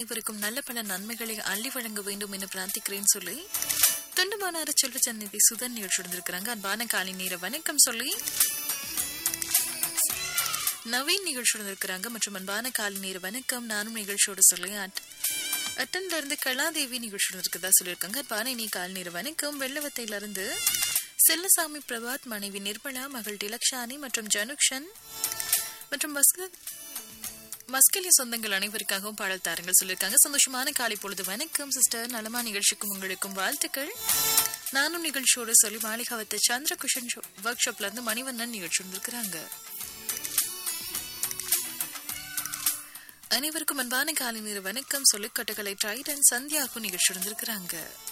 அனைவருக்கும் நல்ல பல நன்மைகளை அள்ளி வழங்க வேண்டும் என பிரார்த்திக்கிறேன் சொல்லி தொண்டுமானார செல்வ சந்நிதி சுதன் நிகழ்ச்சி இருந்திருக்கிறாங்க அன்பான காலை நேர வணக்கம் சொல்லி நவீன் நிகழ்ச்சியோடு இருக்கிறாங்க மற்றும் அன்பான காலை நேர வணக்கம் நானும் நிகழ்ச்சியோடு சொல்லி அட்- அட்டன்ல இருந்து கலாதேவி நிகழ்ச்சியோடு இருக்கதா சொல்லியிருக்காங்க அன்பான நீ காலை நேர வணக்கம் வெள்ளவத்தையில இருந்து செல்லசாமி பிரபாத் மனைவி நிர்மலா மகள் டிலக்ஷானி மற்றும் ஜனுக்ஷன் மற்றும் மஸ்க மஸ்கலிய சொந்தங்கள் அனைவருக்காகவும் பாடல் தாருங்கள் சொல்லியிருக்காங்க சந்தோஷமான காலை பொழுது வணக்கம் சிஸ்டர் நலமா நிகழ்ச்சிக்கும் உங்களுக்கும் வாழ்த்துக்கள் நானும் நிகழ்ச்சியோடு சொல்லி மாளிகாவத்தை சந்திரகுஷன் ஒர்க் ஷாப்ல இருந்து மணிவண்ணன் நிகழ்ச்சி வந்திருக்கிறாங்க அனைவருக்கும் அன்பான காலை நேர வணக்கம் சொல்லி கட்டக்கலை ட்ரைடன் சந்தியாகும் நிகழ்ச்சி இருந்திருக்கிறாங்க